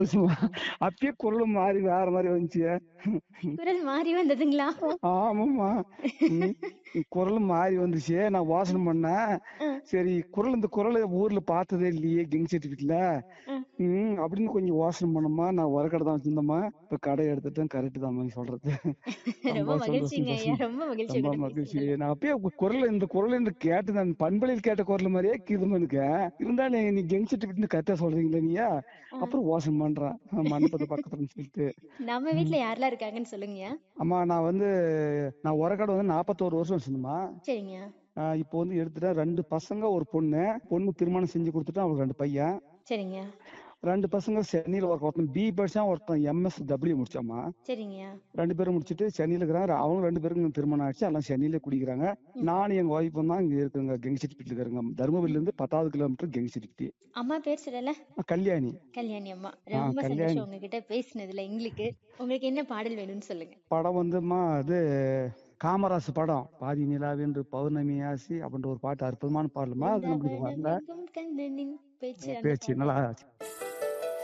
அப்பயே குரல் மாறி வேற மாதிரி வந்துச்சு குரல் மாறி வந்ததுங்களா ஆமாம்மா ம், குரல் மாறி வந்துச்சு நான் வாசனை பண்ணேன் சரி குரல் இந்த குரலை ஊர்ல பார்த்ததே இல்லையே கெங் சர்டிபிகேட்ல ம். ம் அப்படின்னு கொஞ்சம் வாசனை பண்ணமா நான் ஒரு கடை தான் வச்சிருந்தேம்மா இப்ப கடை எடுத்துட்டேன் கரெக்ட் தான் நீ சொல்றது ரொம்ப மகிழ்ச்சிங்க ஐயா சந்தோஷம். ரொம்ப மகிழ்ச்சி ரொம்ப உங்ககிட்ட மகிழ்ச்சி பேசுனதுல. நான் அப்பயே குரல் இந்த குரல் என்று கேட்டு நான் பண்பலையில் கேட்ட குரல் மாதிரியே கிரும எனக்கு இருந்தாலும் நீ கெங் சர்டிபிகேட் கரெக்டா சொல்றீங்களா நீயா அப்புறம் வாசனை பண்றான் மண்டபத்து பக்கத்துல சொல்லிட்டு நம்ம வீட்ல யாரெல்லாம் இருக்காங்கன்னு சொல்லுங்கய்யா அம்மா நான் வந்து நான் உரக்கடை வந்து நாற்பத்தோரு வருஷம் வச்சிருந்தேம்மா சரிங்க ஆஹ் இப்போ வந்து எடுத்துட்டேன் ரெண்டு பசங்க ஒரு பொண்ணு பொண்ணு திருமணம் செஞ்சு கொடுத்துட்டு அவங்களுக்கு ரெண்டு பையன் சரிங்க ரெண்டு பசங்க சென்னையில ஒருத்தன் ஒருத்தன் பி படிச்சான் ஒருத்தன் எம்எஸ் டபிள்யூ முடிச்சாமா சரிங்கய்யா ரெண்டு பேரும் முடிச்சிட்டு சென்னையில இருக்கிறாங்க அவங்க ரெண்டு பேருக்கும் திருமணம் ஆச்சு எல்லாம் சென்னையில குடிக்கிறாங்க நானும் எங்க ஒய்ஃபும் தான் இங்க இருக்குங்க கெங்சிட்டிப்பிட்டு இருக்கிறாங்க தருமபுரியில இருந்து பத்தாவது கிலோமீட்டர் கெங்சிட்டிப்பிட்டி அம்மா பேர் சொல்லல கல்யாணி கல்யாணி அம்மா ஆ, ரொம்ப கல்யாணி. சந்தோஷம் உங்ககிட்ட பேசினதுல எங்களுக்கு உங்களுக்கு என்ன பாடல் வேணும்னு சொல்லுங்க படம் வந்துமா அது காமராசு படம் பாதி நிலாவென்று பௌர்ணமி ஆசி அப்படின்ற ஒரு பாட்டு அற்புதமான பாடலுமா அது நம்மளுக்கு வரல கண்ணனின் பேச்சு அந்த பேச்சு பாடல். நல்லா